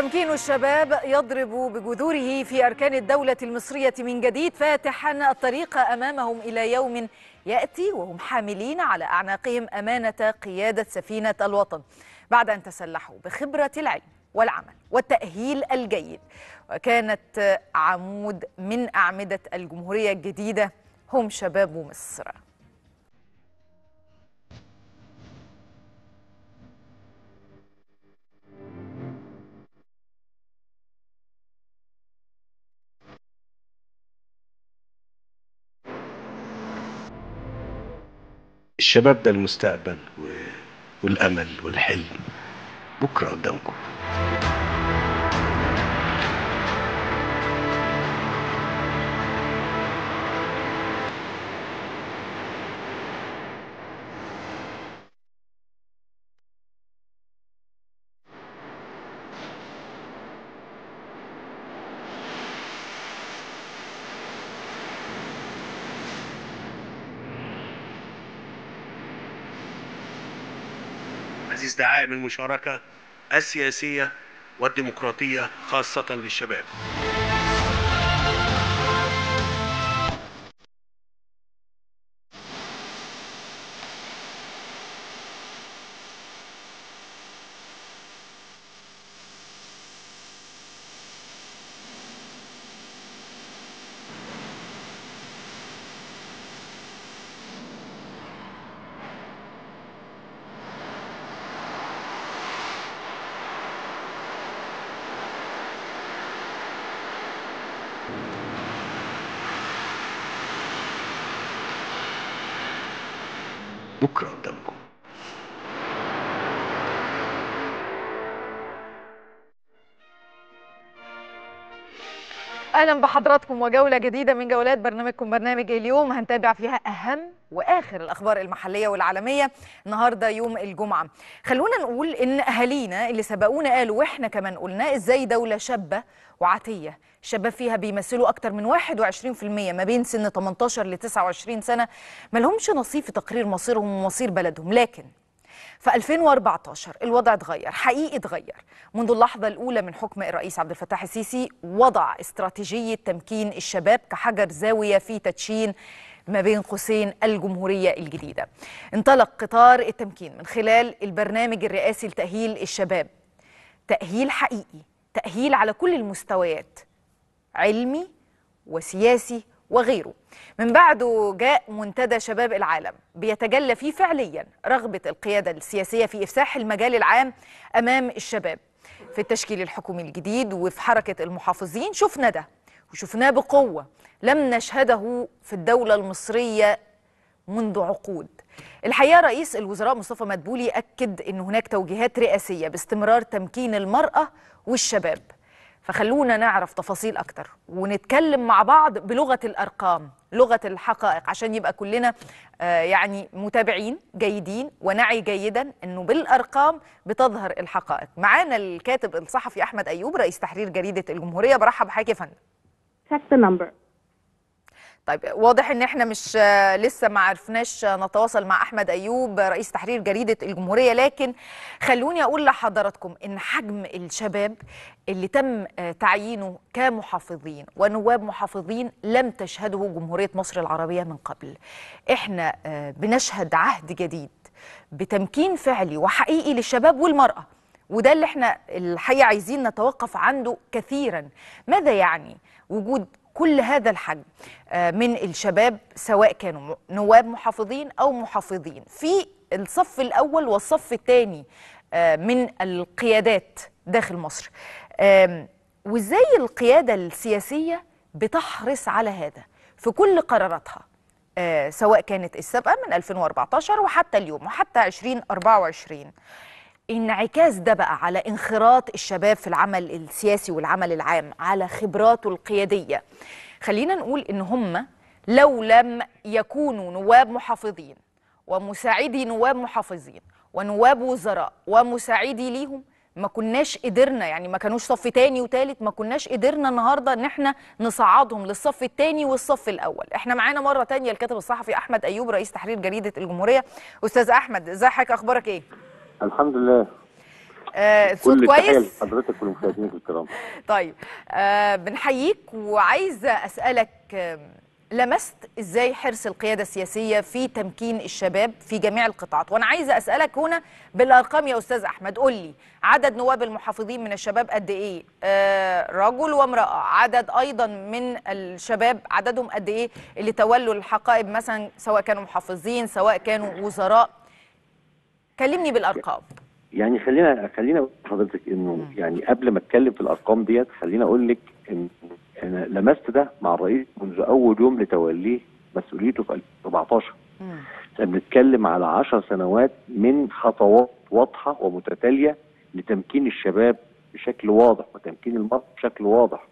تمكين الشباب يضرب بجذوره في أركان الدولة المصرية من جديد فاتحا الطريق أمامهم إلى يوم يأتي وهم حاملين على أعناقهم أمانة قيادة سفينة الوطن بعد أن تسلحوا بخبرة العلم والعمل والتأهيل الجيد وكانت عمود من أعمدة الجمهورية الجديدة هم شباب مصر الشباب ده المستقبل و... والامل والحلم بكره قدامكم عزيز دعائم المشاركة السياسية والديمقراطية خاصة للشباب بكره قدامكم اهلا بحضراتكم وجوله جديده من جولات برنامجكم برنامج اليوم هنتابع فيها اهم واخر الاخبار المحليه والعالميه النهارده يوم الجمعه خلونا نقول ان اهالينا اللي سبقونا قالوا واحنا كمان قلنا ازاي دوله شابه وعاتيه الشباب فيها بيمثلوا اكتر من 21% ما بين سن 18 ل 29 سنه ما لهمش نصيب في تقرير مصيرهم ومصير بلدهم لكن في 2014 الوضع اتغير حقيقي اتغير منذ اللحظة الأولى من حكم الرئيس عبد الفتاح السيسي وضع استراتيجية تمكين الشباب كحجر زاوية في تدشين ما بين قوسين الجمهورية الجديدة انطلق قطار التمكين من خلال البرنامج الرئاسي لتأهيل الشباب تأهيل حقيقي تأهيل على كل المستويات علمي وسياسي وغيره من بعده جاء منتدى شباب العالم بيتجلى فيه فعليا رغبة القيادة السياسية في إفساح المجال العام أمام الشباب في التشكيل الحكومي الجديد وفي حركة المحافظين شفنا ده وشفناه بقوة لم نشهده في الدولة المصرية منذ عقود الحقيقة رئيس الوزراء مصطفى مدبولي أكد أن هناك توجيهات رئاسية باستمرار تمكين المرأة والشباب فخلونا نعرف تفاصيل أكتر ونتكلم مع بعض بلغة الأرقام لغة الحقائق عشان يبقى كلنا آه يعني متابعين جيدين ونعي جيدا أنه بالأرقام بتظهر الحقائق معانا الكاتب الصحفي أحمد أيوب رئيس تحرير جريدة الجمهورية برحب بحضرتك يا فندم Check the number. طيب واضح ان احنا مش آه، لسه ما عرفناش آه، نتواصل مع احمد ايوب آه، رئيس تحرير جريده الجمهوريه لكن خلوني اقول لحضراتكم ان حجم الشباب اللي تم آه، تعيينه كمحافظين ونواب محافظين لم تشهده جمهوريه مصر العربيه من قبل احنا آه، بنشهد عهد جديد بتمكين فعلي وحقيقي للشباب والمراه وده اللي احنا الحقيقه عايزين نتوقف عنده كثيرا ماذا يعني وجود كل هذا الحجم آه، من الشباب سواء كانوا م- نواب محافظين او محافظين في الصف الاول والصف الثاني من القيادات داخل مصر آم، وازاي القياده السياسيه بتحرص على هذا في كل قراراتها آه، سواء كانت السابقه من 2014 وحتى اليوم وحتى 2024 انعكاس ده بقى على انخراط الشباب في العمل السياسي والعمل العام على خبراته القيادية خلينا نقول ان هم لو لم يكونوا نواب محافظين ومساعدي نواب محافظين ونواب وزراء ومساعدي ليهم ما كناش قدرنا يعني ما كانوش صف تاني وتالت ما كناش قدرنا النهارده ان احنا نصعدهم للصف التاني والصف الاول احنا معانا مره تانية الكاتب الصحفي احمد ايوب رئيس تحرير جريده الجمهوريه استاذ احمد ازي حضرتك اخبارك ايه الحمد لله آه الصوت كل تحيه كويس لحضرتك والمشاهدين الكرام طيب آه بنحييك وعايزه اسالك آه لمست ازاي حرص القياده السياسيه في تمكين الشباب في جميع القطاعات وانا عايزه اسالك هنا بالارقام يا استاذ احمد قول لي عدد نواب المحافظين من الشباب قد ايه آه رجل وامراه عدد ايضا من الشباب عددهم قد ايه اللي تولوا الحقائب مثلا سواء كانوا محافظين سواء كانوا وزراء كلمني بالارقام يعني خلينا خلينا اقول لحضرتك انه يعني قبل ما اتكلم في الارقام ديت خلينا اقول لك ان انا لمست ده مع الرئيس منذ اول يوم لتوليه مسؤوليته في 2014 مم. احنا بنتكلم على 10 سنوات من خطوات واضحه ومتتاليه لتمكين الشباب بشكل واضح وتمكين المرأة بشكل واضح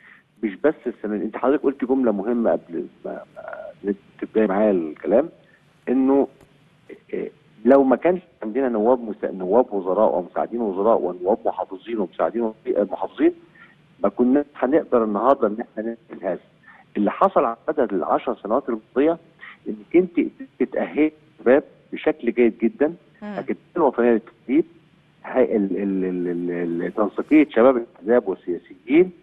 مش بس السنه دي. انت حضرتك قلت جمله مهمه قبل ما ما تبداي معايا الكلام انه إيه، لو ما كانش عندنا نواب مسا... نواب وزراء ومساعدين وزراء ونواب محافظين ومساعدين محافظين ما كنا هنقدر النهارده ان احنا نعمل هذا اللي حصل على مدى العشر سنوات الماضيه انك انت تتاهلي شباب بشكل جيد جدا مم. الجمعيه الوطنيه للتدريب هاي- ال- ال- ال- ال- ال- تنسيقيه شباب الاحزاب والسياسيين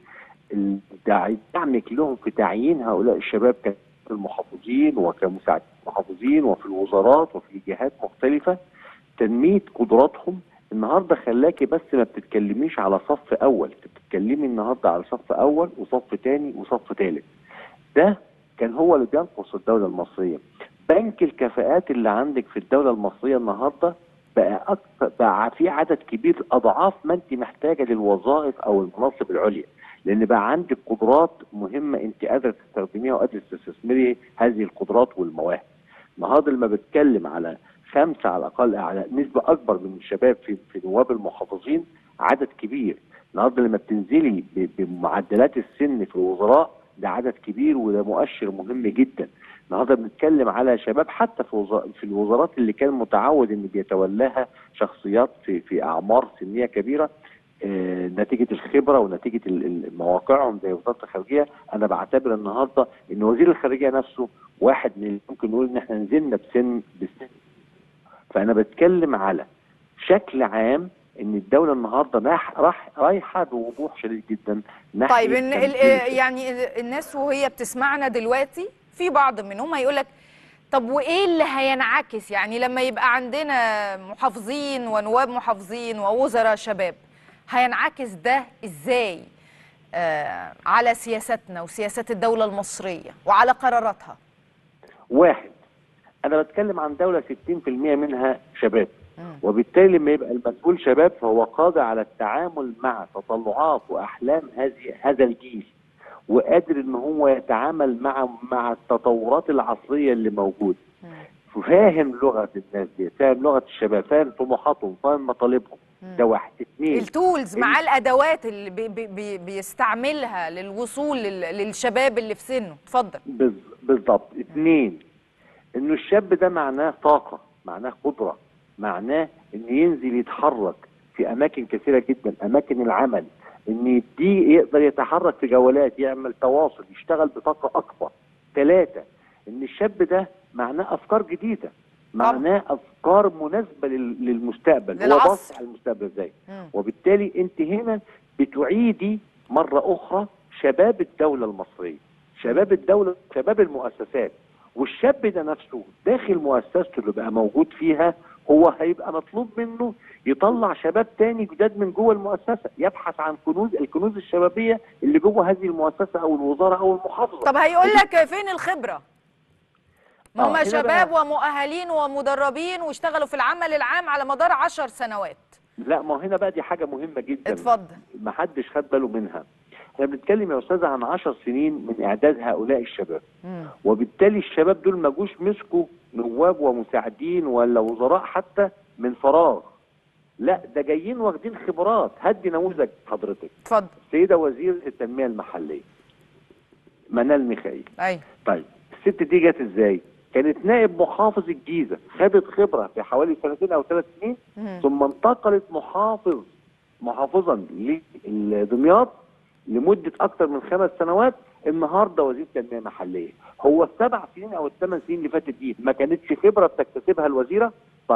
الدع- دعمك لهم في تعيين هؤلاء الشباب كالمحافظين وكمساعدين محافظين وفي الوزارات وفي جهات مختلفه تنميه قدراتهم النهارده خلاكي بس ما بتتكلميش على صف اول انت بتتكلمي النهارده على صف اول وصف تاني وصف تالت ده كان هو اللي بينقص الدوله المصريه بنك الكفاءات اللي عندك في الدوله المصريه النهارده بقى اكثر بقى في عدد كبير اضعاف ما انت محتاجه للوظائف او المناصب العليا لان بقى عندك قدرات مهمه انت قادره تستخدميها وقادره تستثمري هذه القدرات والمواهب النهارده لما بتكلم على خمسه على الاقل على نسبه اكبر من الشباب في في نواب المحافظين عدد كبير النهارده لما بتنزلي ب- بمعدلات السن في الوزراء ده عدد كبير وده مؤشر مهم جدا النهارده بنتكلم على شباب حتى في وزا- في الوزارات اللي كان متعود ان بيتولاها شخصيات في في اعمار سنيه كبيره آه، نتيجه الخبره ونتيجه ال- ال- مواقعهم زي وزاره الخارجيه انا بعتبر النهارده ان وزير الخارجيه نفسه واحد من اللي ممكن نقول ان احنا نزلنا بسن بسن فانا بتكلم على شكل عام ان الدوله النهارده راح راح رايحه بوضوح شديد جدا ناحيه طيب إن ال- تمكين الشباب. يعني الناس وهي بتسمعنا دلوقتي في بعض منهم هيقول لك طب وايه اللي هينعكس يعني لما يبقى عندنا محافظين ونواب محافظين ووزراء شباب هينعكس ده ازاي آه على سياستنا وسياسات الدولة المصرية وعلى قراراتها واحد انا بتكلم عن دوله 60% منها شباب مم. وبالتالي لما يبقى المسؤول شباب فهو قادر على التعامل مع تطلعات واحلام هذه هذا الجيل وقادر ان هو يتعامل مع مع التطورات العصريه اللي موجوده مم. فاهم لغه الناس دي فاهم لغه الشباب فاهم طموحاتهم فاهم مطالبهم ده واحد اثنين التولز مع الادوات اللي بي بي بي بيستعملها للوصول لل- للشباب اللي في سنه اتفضل بز- بالظبط اثنين انه الشاب ده معناه طاقه معناه قدره معناه ان ينزل يتحرك في اماكن كثيره جدا اماكن العمل ان يديه يقدر يتحرك في جولات يعمل تواصل يشتغل بطاقه اكبر ثلاثه ان الشاب ده معناه افكار جديده معناه افكار مناسبه لل- للمستقبل هو للعصر. باصص على المستقبل ازاي مم. وبالتالي انت هنا بتعيدي مره اخرى شباب الدوله المصريه شباب الدوله شباب المؤسسات والشاب ده نفسه داخل مؤسسته اللي بقى موجود فيها هو هيبقى مطلوب منه يطلع شباب تاني جداد من جوه المؤسسه يبحث عن كنوز الكنوز الشبابيه اللي جوه هذه المؤسسه او الوزاره او المحافظه طب هيقول لك فين الخبرة ما آه، هم هنا شباب بقى- ومؤهلين ومدربين واشتغلوا في العمل العام على مدار عشر سنوات لا ما هنا بقى دي حاجه مهمه جدا اتفضل ما حدش خد باله منها احنا بنتكلم يا استاذه عن 10 سنين من اعداد هؤلاء الشباب مم. وبالتالي الشباب دول ما جوش مسكوا نواب ومساعدين ولا وزراء حتى من فراغ لا ده جايين واخدين خبرات هدي نموذج حضرتك اتفضل السيده وزيره التنميه المحليه منال ميخائيل ايوه طيب الست دي جت ازاي كانت نائب محافظ الجيزه خدت خبره في حوالي سنتين او ثلاث سنين مم. ثم انتقلت محافظ محافظا لدمياط لمده اكثر من خمس سنوات النهارده وزير تنميه محليه هو السبع سنين او الثمان سنين اللي فاتت دي ما كانتش خبره بتكتسبها الوزيره طيب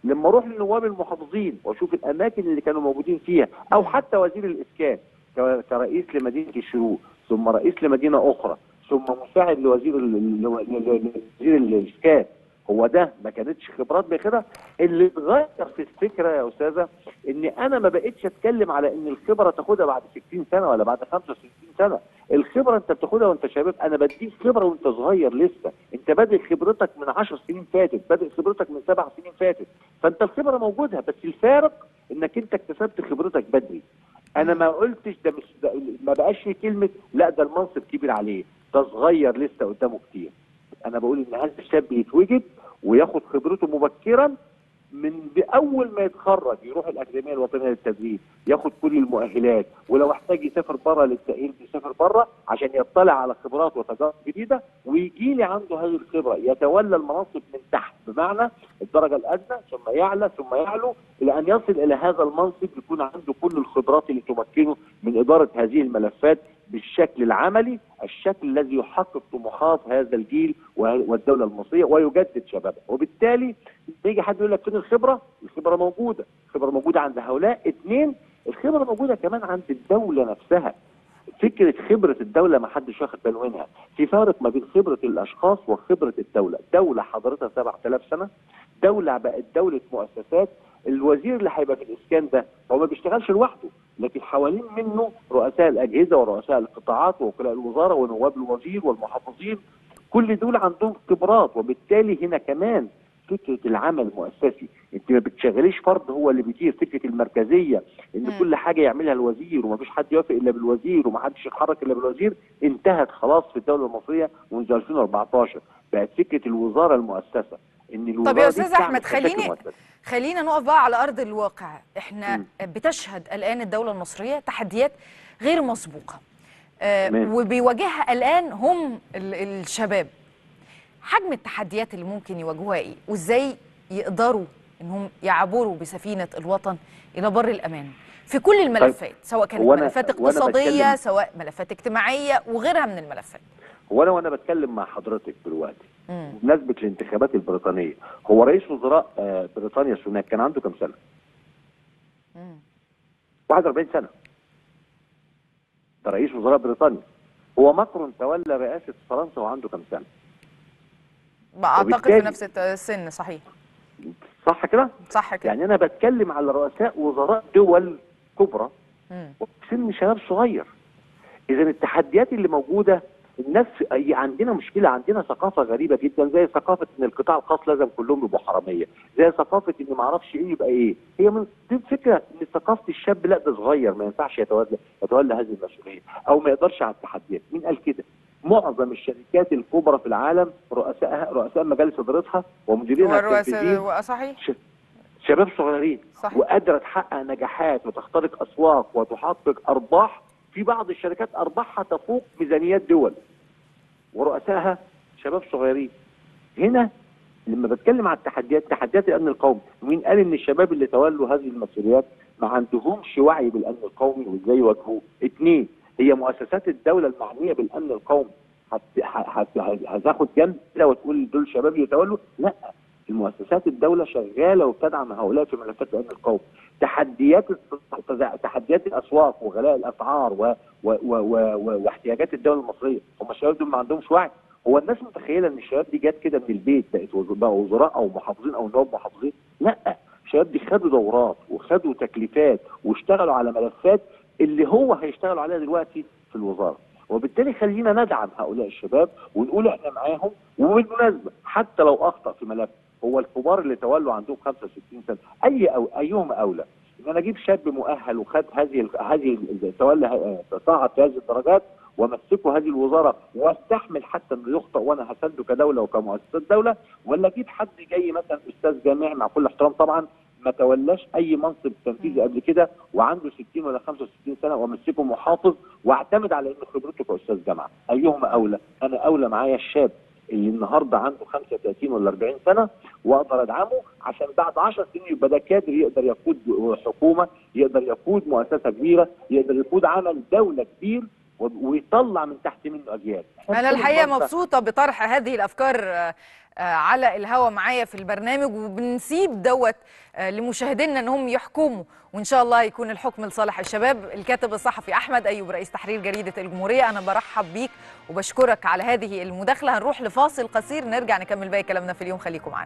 لما اروح لنواب المحافظين واشوف الاماكن اللي كانوا موجودين فيها او حتى وزير الاسكان ك- كرئيس لمدينه الشروق ثم رئيس لمدينه اخرى ثم مساعد لوزير ال- ال- ل- ل- لوزير الاسكان هو ده ما كانتش خبرات بكده اللي اتغير في الفكره يا استاذه ان انا ما بقتش اتكلم على ان الخبره تاخدها بعد 60 سنه ولا بعد 65 سنه الخبره انت بتاخدها وانت شباب انا بديك خبره وانت صغير لسه انت بادئ خبرتك من 10 سنين فاتت بادئ خبرتك من سبع سنين فاتت فانت الخبره موجوده بس الفارق انك انت اكتسبت خبرتك بدري انا ما قلتش ده مش ده ما بقاش في كلمه لا ده المنصب كبير عليه ده صغير لسه قدامه كتير انا بقول ان هذا الشاب يتوجد وياخد خبرته مبكرا من اول ما يتخرج يروح الاكاديميه الوطنيه للتدريب ياخد كل المؤهلات ولو احتاج يسافر بره للتاهيل يسافر بره عشان يطلع على خبرات وتجارب جديده ويجي لي عنده هذه الخبره يتولى المناصب من تحت بمعنى الدرجه الادنى ثم يعلى ثم يعلو الى ان يصل الى هذا المنصب يكون عنده كل الخبرات اللي تمكنه من اداره هذه الملفات بالشكل العملي الشكل الذي يحقق طموحات هذا الجيل وه- والدوله المصريه ويجدد شبابها وبالتالي يجي حد يقول لك فين الخبره؟ الخبره موجوده، الخبره موجوده عند هؤلاء، اثنين الخبره موجوده كمان عند الدوله نفسها. فكره خبره الدوله ما حدش واخد باله منها، في فارق ما بين خبره الاشخاص وخبره الدوله، دوله حضرتها 7000 سنه، دوله بقت دوله مؤسسات، الوزير اللي هيبقى في الاسكان ده هو ما بيشتغلش لوحده، لكن حوالين منه رؤساء الاجهزه ورؤساء القطاعات ووكلاء الوزاره ونواب الوزير والمحافظين كل دول عندهم خبرات وبالتالي هنا كمان فكره العمل المؤسسي انت ما بتشغليش فرد هو اللي بيدير فكره المركزيه ان مم. كل حاجه يعملها الوزير ومفيش حد يوافق الا بالوزير ومحدش يتحرك الا بالوزير انتهت خلاص في الدوله المصريه منذ 2014 بقت فكره الوزاره المؤسسه ان الوزاره طب يا دي أستاذ بتعمل أحمد، كشكل خليني- مؤسسي. خلينا نقف بقى على ارض الواقع احنا مم. بتشهد الان الدوله المصريه تحديات غير مسبوقه آه، تمام. وبيواجهها الان هم ال- الشباب حجم التحديات اللي ممكن يواجهوها ايه وازاي يقدروا انهم يعبروا بسفينه الوطن الى بر الامان في كل الملفات سواء كانت هو أنا- ملفات وأنا اقتصاديه بتكلم- سواء ملفات اجتماعيه وغيرها من الملفات هو انا وانا بتكلم مع حضرتك دلوقتي مم. بمناسبه الانتخابات البريطانيه هو رئيس وزراء آه، بريطانيا سوناك كان عنده كام سنه؟ مم. 41 سنه ده رئيس وزراء بريطانيا هو ماكرون تولى رئاسه فرنسا وعنده كام سنه؟ اعتقد في وبالتالي- نفس السن صحيح صح كده؟ صح كده يعني انا بتكلم على رؤساء وزراء دول كبرى مم. سن شباب صغير اذا التحديات اللي موجوده الناس أي- عندنا مشكله عندنا ثقافه غريبه جدا زي ثقافه ان القطاع الخاص لازم كلهم يبقوا حراميه زي ثقافه ان ما اعرفش ايه يبقى ايه هي من دي الفكره ان ثقافه الشاب لا ده صغير ما ينفعش يتولى يتولى هذه المسؤوليه او ما يقدرش على التحديات مين قال كده معظم الشركات الكبرى في العالم رؤسائها رؤساء مجالس ادارتها ومديرينها التنفيذيين والرؤساء صحيح ش- شباب صغيرين صح. وقادره تحقق نجاحات وتخترق اسواق وتحقق ارباح في بعض الشركات ارباحها تفوق ميزانيات دول ورؤسائها شباب صغيرين هنا لما بتكلم على التحديات تحديات الامن القومي مين قال ان الشباب اللي تولوا هذه المسؤوليات ما عندهمش وعي بالامن القومي وازاي يواجهوه اثنين هي مؤسسات الدوله المعنيه بالامن القومي هت- ه- هت- هتاخد جنب كده وتقول دول شباب يتولوا لا المؤسسات الدوله شغاله وبتدعم هؤلاء في ملفات الامن القومي تحديات الس- تحديات الاسواق وغلاء الاسعار و و و و و واحتياجات الدوله المصريه هم الشباب دول ما عندهمش وعي هو الناس متخيله ان الشباب دي جت كده من البيت بقت وز- بقوا وزراء او محافظين او نواب محافظين لا الشباب دي خدوا دورات وخدوا تكليفات واشتغلوا على ملفات اللي هو هيشتغلوا عليها دلوقتي في الوزاره وبالتالي خلينا ندعم هؤلاء الشباب ونقول احنا معاهم وبالمناسبه حتى لو اخطا في ملف هو الكبار اللي تولوا عندهم 65 سنه اي أو ايهم اولى ان انا اجيب شاب مؤهل وخد هذه ال- هذه ال- تولى ه- صعد في هذه الدرجات وامسكه هذه الوزاره واستحمل حتى انه يخطئ وانا هسنده كدوله وكمؤسسات دوله ولا اجيب حد جاي مثلا استاذ جامعي مع كل احترام طبعا ما تولاش اي منصب تنفيذي قبل كده وعنده 60 ولا 65 سنه وامسكه محافظ واعتمد على ان خبرته كاستاذ جامعه ايهما اولى انا اولى معايا الشاب اللي النهارده عنده 35 ولا 40 سنه واقدر ادعمه عشان بعد 10 سنين يبقى ده كادر يقدر يقود حكومه يقدر يقود مؤسسه كبيره يقدر يقود عمل دوله كبير و- ويطلع من تحت منه اجيال انا الحقيقه البركة- مبسوطه بطرح هذه الافكار آه، آه، على الهوا معايا في البرنامج وبنسيب دوت آه، لمشاهدينا انهم يحكموا وان شاء الله يكون الحكم لصالح الشباب الكاتب الصحفي احمد ايوب رئيس تحرير جريده الجمهوريه انا برحب بيك وبشكرك على هذه المداخله هنروح لفاصل قصير نرجع نكمل باقي كلامنا في اليوم خليكم معانا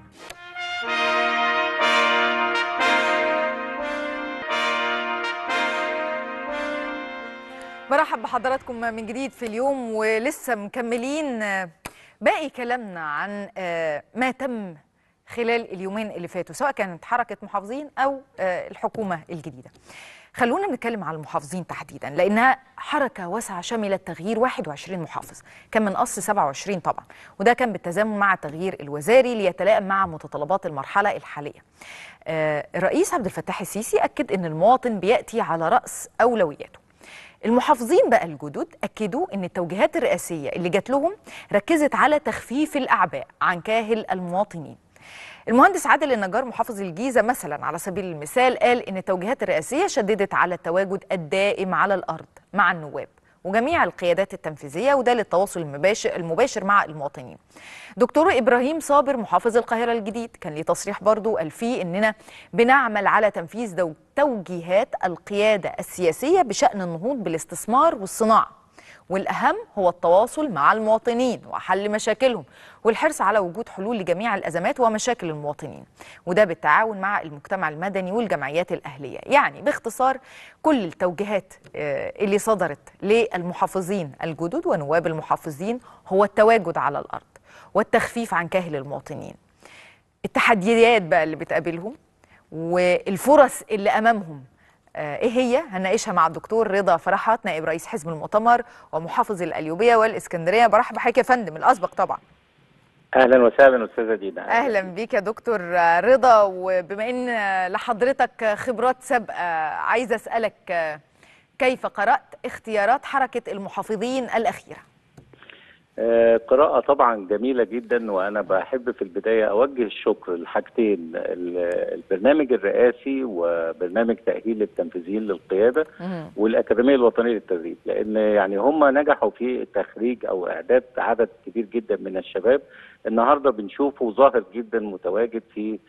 برحب بحضراتكم من جديد في اليوم ولسه مكملين آه، باقي كلامنا عن آه، ما تم خلال اليومين اللي فاتوا سواء كانت حركة محافظين أو آه، الحكومة الجديدة خلونا نتكلم على المحافظين تحديدا لأنها حركة واسعة شملت تغيير 21 محافظ كان من أصل 27 طبعا وده كان بالتزامن مع التغيير الوزاري ليتلائم مع متطلبات المرحلة الحالية آه، الرئيس عبد الفتاح السيسي أكد أن المواطن بيأتي على رأس أولوياته المحافظين بقى الجدد أكدوا أن التوجيهات الرئاسية اللي جات لهم ركزت على تخفيف الأعباء عن كاهل المواطنين المهندس عادل النجار محافظ الجيزة مثلا على سبيل المثال قال أن التوجيهات الرئاسية شددت على التواجد الدائم على الأرض مع النواب وجميع القيادات التنفيذية وده للتواصل المباشر, المباشر مع المواطنين دكتور إبراهيم صابر محافظ القاهرة الجديد كان ليه تصريح برضو قال فيه أننا بنعمل على تنفيذ دو توجيهات القيادة السياسية بشأن النهوض بالاستثمار والصناعة والأهم هو التواصل مع المواطنين وحل مشاكلهم والحرص على وجود حلول لجميع الأزمات ومشاكل المواطنين وده بالتعاون مع المجتمع المدني والجمعيات الأهلية يعني باختصار كل التوجيهات آه، اللي صدرت للمحافظين الجدد ونواب المحافظين هو التواجد على الأرض والتخفيف عن كاهل المواطنين التحديات بقى اللي بتقابلهم والفرص اللي امامهم آه، ايه هي هنناقشها مع الدكتور رضا فرحات نائب رئيس حزب المؤتمر ومحافظ القليوبيه والاسكندريه برحب بحضرتك يا فندم الاسبق طبعا اهلا وسهلا استاذه دينا اهلا بيك يا دكتور آه، رضا وبما ان آه، لحضرتك آه، خبرات سابقه عايزه اسالك آه، كيف قرات اختيارات حركه المحافظين الاخيره آه، قراءة طبعا جميلة جدا وأنا بحب في البداية أوجه الشكر لحاجتين ال- البرنامج الرئاسي وبرنامج تأهيل التنفيذيين للقيادة مم. والأكاديمية الوطنية للتدريب لأن يعني هم نجحوا في تخريج أو إعداد عدد كبير جدا من الشباب النهاردة بنشوفه ظاهر جدا متواجد في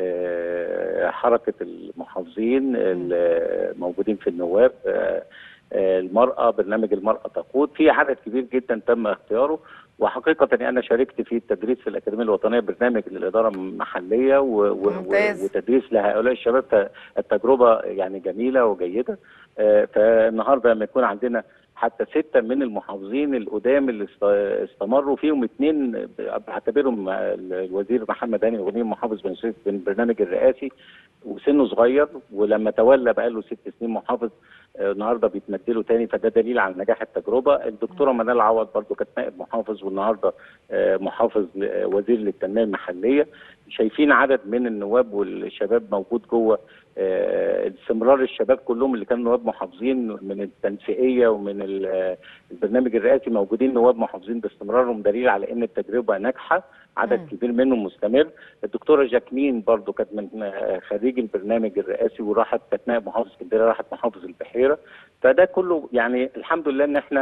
آه، حركة المحافظين الموجودين في النواب آه، آه، المرأة برنامج المرأة تقود في عدد كبير جدا تم اختياره وحقيقة أنا شاركت في التدريس في الأكاديمية الوطنية برنامج للإدارة المحلية و و ممتاز. وتدريس لهؤلاء الشباب ف- التجربة يعني جميلة وجيدة آه، فالنهاردة لما يكون عندنا حتى ستة من المحافظين القدام اللي است- استمروا فيهم اثنين بعتبرهم الوزير محمد هاني الغنيم محافظ بن سويف من البرنامج الرئاسي وسنه صغير ولما تولى بقى له ست سنين محافظ آه، النهارده بيتمدله تاني فده دليل على نجاح التجربه الدكتوره منال عوض برضو كانت نائب محافظ والنهارده آه، محافظ ل- آه، وزير للتنميه المحليه شايفين عدد من النواب والشباب موجود جوه آه، استمرار الشباب كلهم اللي كانوا نواب محافظين من التنسيقيه ومن ال- آه، البرنامج الرئاسي موجودين نواب محافظين باستمرارهم دليل على ان التجربه ناجحه عدد مم. كبير منهم مستمر الدكتوره جاكمين برضو كانت من آه، خريج البرنامج الرئاسي وراحت كانت نائب محافظ اسكندريه راحت محافظ البحيره فده كله يعني الحمد لله ان احنا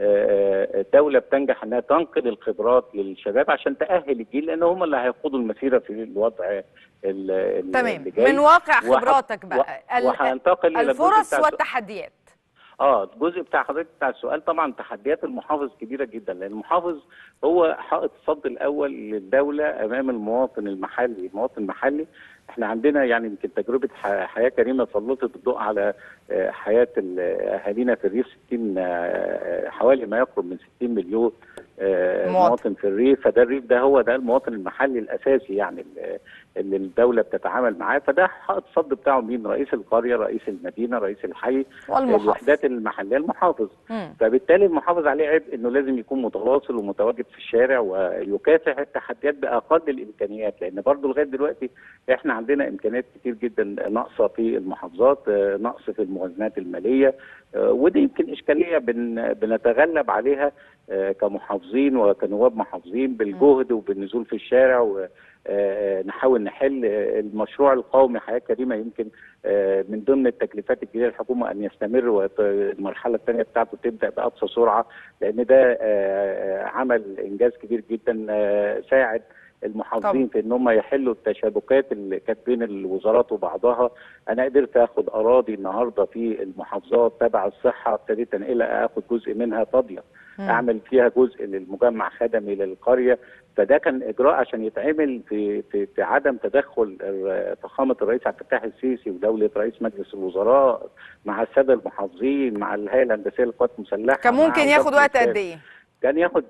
آه، الدوله بتنجح انها تنقل الخبرات للشباب عشان تاهل الجيل لان هم اللي هيقودوا المسيره في الوضع ال- ال- تمام اللي جاي من واقع وح- خبراتك بقى ال- وهنتقل الى الجزء الفرص بتاع السؤال. والتحديات اه الجزء بتاع حضرتك بتاع السؤال طبعا تحديات المحافظ كبيره جدا لان المحافظ هو حائط الصد الاول للدوله امام المواطن المحلي، المواطن المحلي احنا عندنا يعني يمكن تجربه ح- حياه كريمه سلطت الضوء على آه، حياه ال- اهالينا في الريف 60 آه، حوالي ما يقرب من 60 مليون آه، مواطن. مواطن في الريف فده الريف ده هو ده المواطن المحلي الاساسي يعني ال- اللي الدوله بتتعامل معاه فده حائط الصد بتاعه مين؟ رئيس القريه، رئيس المدينه، رئيس الحي والمحافظ الوحدات المحليه المحافظ مم. فبالتالي المحافظ عليه عبء انه لازم يكون متواصل ومتواجد في الشارع ويكافح التحديات باقل الامكانيات لان برضه لغايه دلوقتي احنا عندنا امكانيات كتير جدا ناقصه في المحافظات آه، نقص في الموازنات الماليه آه، ودي يمكن اشكاليه بن بنتغلب عليها آه، كمحافظين وكنواب محافظين بالجهد وبالنزول في الشارع و آه، نحاول نحل آه، المشروع القومي حياه كريمه يمكن آه، من ضمن التكليفات الجديده للحكومه ان يستمر والمرحله الثانيه بتاعته تبدا باقصى سرعه لان ده آه، عمل انجاز كبير جدا آه، ساعد المحافظين في ان هم يحلوا التشابكات اللي كانت بين الوزارات وبعضها انا قدرت اخد اراضي النهارده في المحافظات تبع الصحه ابتديت انقلها اخد جزء منها فاضيه مم. اعمل فيها جزء للمجمع خدمي للقريه فده كان اجراء عشان يتعمل في في, في عدم تدخل الر- فخامه الرئيس عبد الفتاح السيسي ودوله رئيس مجلس الوزراء مع الساده المحافظين مع الهيئه الهندسيه للقوات المسلحه كان مع ممكن وزارة ياخد وقت الإنتاج. قد ايه كان ياخد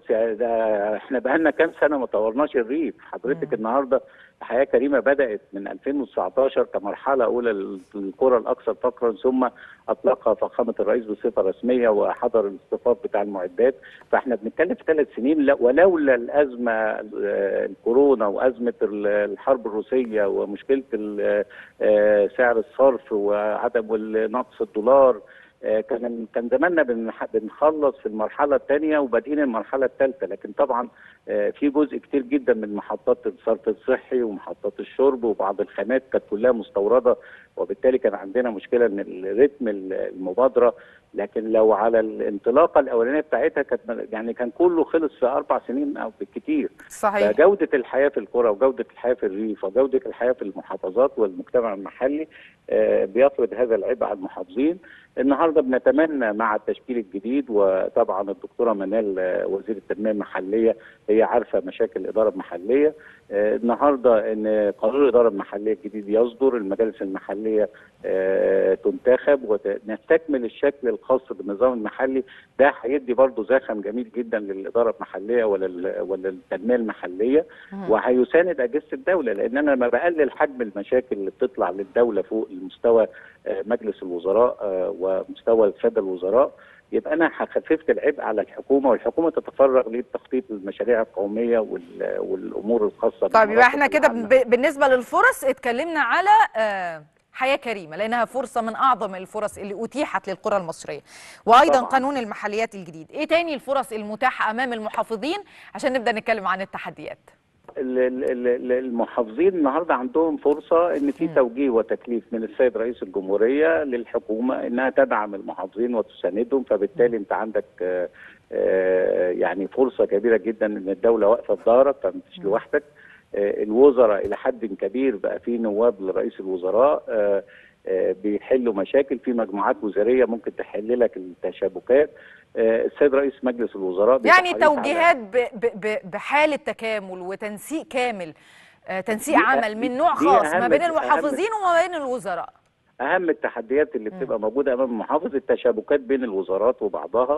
ده احنا بقالنا كام سنه ما طورناش الريف حضرتك مم. النهارده حياه كريمه بدات من 2019 كمرحله اولى للقرى الاكثر فقرا ثم اطلقها فخامه الرئيس بصفه رسميه وحضر الاصطفاف بتاع المعدات فاحنا بنتكلم في ثلاث سنين لا- ولولا الازمه آه، الكورونا وازمه ال- الحرب الروسيه ومشكله ال- آه، سعر الصرف وعدم نقص الدولار آه، كان كان زماننا بنح- بنخلص في المرحله الثانيه وبادئين المرحله الثالثه لكن طبعا آه، في جزء كتير جدا من محطات الصرف الصحي ومحطات الشرب وبعض الخامات كانت كلها مستورده وبالتالي كان عندنا مشكله ان الريتم المبادره لكن لو على الانطلاقه الاولانيه بتاعتها كانت يعني كان كله خلص في اربع سنين او بالكتير صحيح فجودة الحياة في القرى وجودة الحياة في الريف وجودة الحياة في المحافظات والمجتمع المحلي آه، بيفرض هذا العبء على المحافظين النهارده بنتمنى مع التشكيل الجديد وطبعا الدكتوره منال آه، وزير التنميه المحليه هي عارفه مشاكل الاداره المحليه آه، النهارده ان قانون الاداره المحليه الجديد يصدر المجالس المحليه آه، تنتخب ونستكمل الشكل الخاص بالنظام المحلي ده هيدي برضه زخم جميل جدا للاداره المحليه ولا ولا التنميه المحليه مم. وهيساند اجهزه الدوله لان انا لما بقلل حجم المشاكل اللي بتطلع للدوله فوق المستوى آه، مجلس الوزراء آه، ومستوى الساده الوزراء يبقى انا خففت العبء على الحكومه والحكومه تتفرغ لتخطيط المشاريع القوميه وال- والامور الخاصه طيب يبقى احنا بالمرافق كده العامة. ب- بالنسبه للفرص اتكلمنا على آه، حياه كريمه لانها فرصه من اعظم الفرص اللي اتيحت للقرى المصريه وايضا طبعاً. قانون المحليات الجديد ايه تاني الفرص المتاحه امام المحافظين عشان نبدا نتكلم عن التحديات ال- ال- ال- المحافظين النهارده عندهم فرصه ان في مم. توجيه وتكليف من السيد رئيس الجمهوريه للحكومه انها تدعم المحافظين وتساندهم فبالتالي انت عندك آه، آه، يعني فرصه كبيره جدا ان الدوله واقفه في ظهرك فمش مم. لوحدك آه، الوزراء الى حد كبير بقى في نواب لرئيس الوزراء آه، آه، بيحلوا مشاكل في مجموعات وزاريه ممكن تحل لك التشابكات آه، السيد رئيس مجلس الوزراء بيبقى يعني حريص على- توجيهات ب ب ب بحاله تكامل وتنسيق كامل آه، تنسيق دي- عمل من دي- نوع دي خاص ما أهم- بين أهم- المحافظين وما بين الوزراء اهم التحديات اللي مم. بتبقى موجوده امام المحافظ التشابكات بين الوزارات وبعضها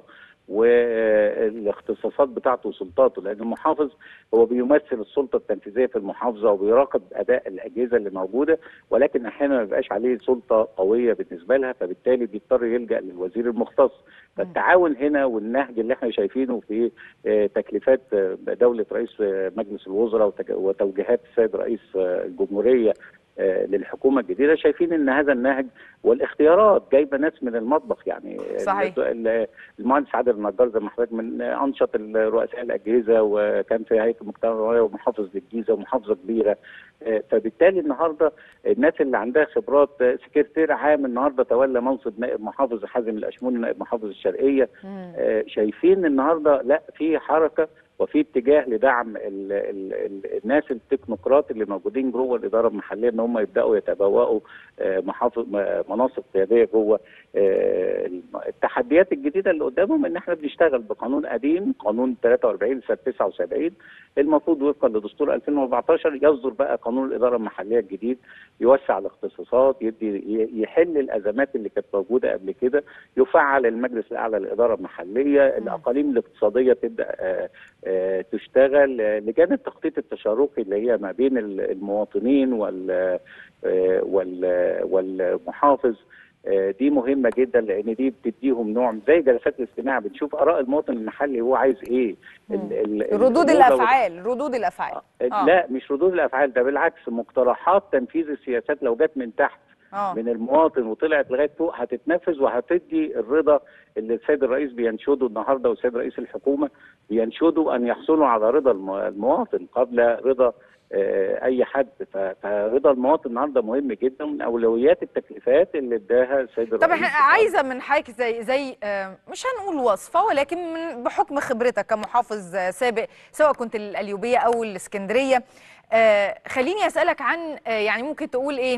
والاختصاصات بتاعته وسلطاته لان المحافظ هو بيمثل السلطه التنفيذيه في المحافظه وبيراقب اداء الاجهزه اللي موجوده ولكن احيانا ما بيبقاش عليه سلطه قويه بالنسبه لها فبالتالي بيضطر يلجا للوزير المختص فالتعاون هنا والنهج اللي احنا شايفينه في آه، تكليفات آه، دوله رئيس آه، مجلس الوزراء وتك- وتوجيهات السيد رئيس آه، الجمهوريه آه، للحكومه الجديده شايفين ان هذا النهج والاختيارات جايبه ناس من المطبخ يعني صحيح. ال- المهندس عادل النجار زي ما حضرتك من انشط رؤساء الاجهزه وكان في هيئه المجتمع الرعايه ومحافظ للجيزه ومحافظه كبيره آه، فبالتالي النهارده الناس اللي عندها خبرات آه، سكرتير عام النهارده تولى منصب نائب محافظ حازم الاشمون نائب محافظ الشرقيه مم. آه، شايفين النهارده لا في حركه وفي اتجاه لدعم ال ال ال الناس التكنوقراط اللي موجودين جوه الاداره المحليه ان هم يبداوا يتبوأوا آه، محافظ م- مناصب قياديه جوه آه، الم- التحديات الجديده اللي قدامهم ان احنا بنشتغل بقانون قديم قانون 43 سنه 79 المفروض وفقا لدستور 2014 يصدر بقى قانون الاداره المحليه الجديد يوسع الاختصاصات يدي ي- يحل الازمات اللي كانت موجوده قبل كده يفعل المجلس الاعلى للاداره المحليه الاقاليم الاقتصاديه تبدا آه، آه، تشتغل آه، لجان التخطيط التشاركي اللي هي ما بين ال- المواطنين وال آه، وال والمحافظ آه، دي مهمه جدا لان دي بتديهم نوع زي جلسات الاستماع بنشوف اراء المواطن المحلي هو عايز ايه ال- ال- ردود الأمور لو- الافعال ردود الافعال آه. لا مش ردود الافعال ده بالعكس مقترحات تنفيذ السياسات لو جت من تحت اه من المواطن وطلعت لغايه فوق هتتنفذ وهتدي الرضا اللي السيد الرئيس بينشده النهارده والسيد رئيس الحكومه بينشدوا ان يحصلوا على رضا الم- المواطن قبل رضا آه، اي حد ف- فرضا المواطن النهارده مهم جدا من اولويات التكليفات اللي اداها السيد الرئيس طب احنا عايزه من حضرتك زي زي آه، مش هنقول وصفه ولكن من بحكم خبرتك كمحافظ آه، سابق سواء كنت القليوبيه او الاسكندريه آه، خليني اسالك عن آه، يعني ممكن تقول ايه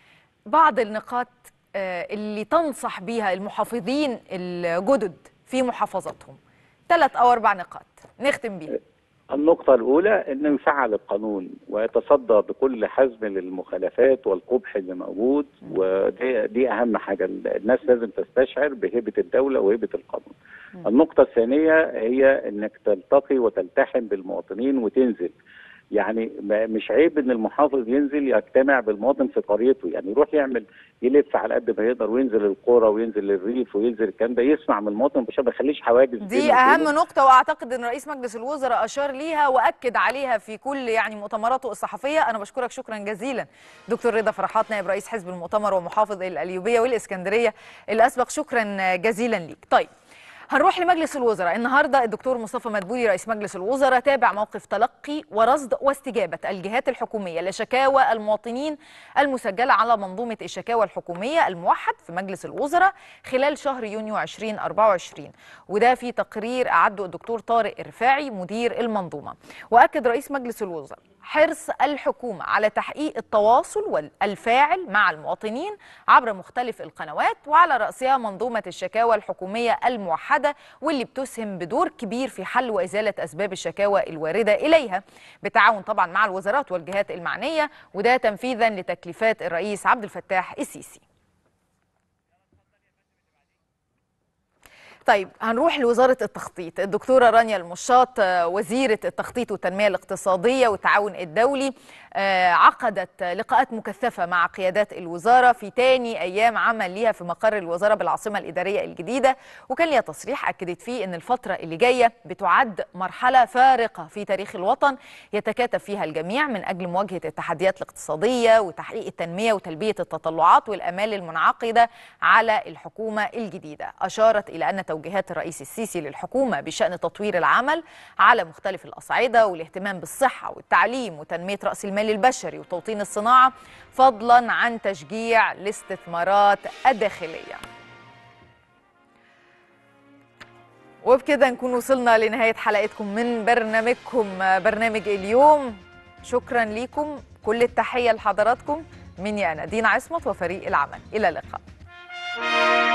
بعض النقاط آه، اللي تنصح بيها المحافظين الجدد في محافظاتهم ثلاث او اربع نقاط نختم بيها النقطة الأولى أنه يفعل القانون ويتصدى بكل حزم للمخالفات والقبح اللي موجود ودي دي أهم حاجة الناس لازم تستشعر بهيبة الدولة وهيبة القانون. النقطة الثانية هي أنك تلتقي وتلتحم بالمواطنين وتنزل. يعني ما- مش عيب ان المحافظ ينزل يجتمع بالمواطن في قريته يعني يروح يعمل يلف على قد ما يقدر وينزل القرى وينزل الريف وينزل الكلام ده يسمع من المواطن مش ما يخليش حواجز دي بينه اهم وبينه. نقطه واعتقد ان رئيس مجلس الوزراء اشار ليها واكد عليها في كل يعني مؤتمراته الصحفيه انا بشكرك شكرا جزيلا دكتور رضا فرحات نائب رئيس حزب المؤتمر ومحافظ القليوبيه والاسكندريه الاسبق شكرا جزيلا ليك طيب هنروح لمجلس الوزراء النهارده الدكتور مصطفى مدبولي رئيس مجلس الوزراء تابع موقف تلقي ورصد واستجابه الجهات الحكوميه لشكاوى المواطنين المسجله على منظومه الشكاوى الحكوميه الموحد في مجلس الوزراء خلال شهر يونيو 2024 وده في تقرير اعده الدكتور طارق الرفاعي مدير المنظومه واكد رئيس مجلس الوزراء حرص الحكومه على تحقيق التواصل والفاعل مع المواطنين عبر مختلف القنوات وعلى راسها منظومه الشكاوى الحكوميه الموحده واللي بتسهم بدور كبير في حل وازاله اسباب الشكاوى الوارده اليها بالتعاون طبعا مع الوزارات والجهات المعنيه وده تنفيذا لتكليفات الرئيس عبد الفتاح السيسي طيب هنروح لوزارة التخطيط الدكتورة رانيا المشاط آه، وزيرة التخطيط والتنمية الاقتصادية والتعاون الدولي آه، عقدت لقاءات مكثفة مع قيادات الوزارة في تاني أيام عمل ليها في مقر الوزارة بالعاصمة الإدارية الجديدة وكان ليها تصريح أكدت فيه أن الفترة اللي جاية بتعد مرحلة فارقة في تاريخ الوطن يتكاتف فيها الجميع من أجل مواجهة التحديات الاقتصادية وتحقيق التنمية وتلبية التطلعات والأمال المنعقدة على الحكومة الجديدة أشارت إلى أن توجيهات الرئيس السيسي للحكومة بشأن تطوير العمل على مختلف الأصعدة والاهتمام بالصحة والتعليم وتنمية رأس المال البشري وتوطين الصناعة فضلا عن تشجيع الاستثمارات الداخلية وبكده نكون وصلنا لنهاية حلقتكم من برنامجكم برنامج اليوم شكرا لكم كل التحية لحضراتكم مني أنا دينا عصمت وفريق العمل إلى اللقاء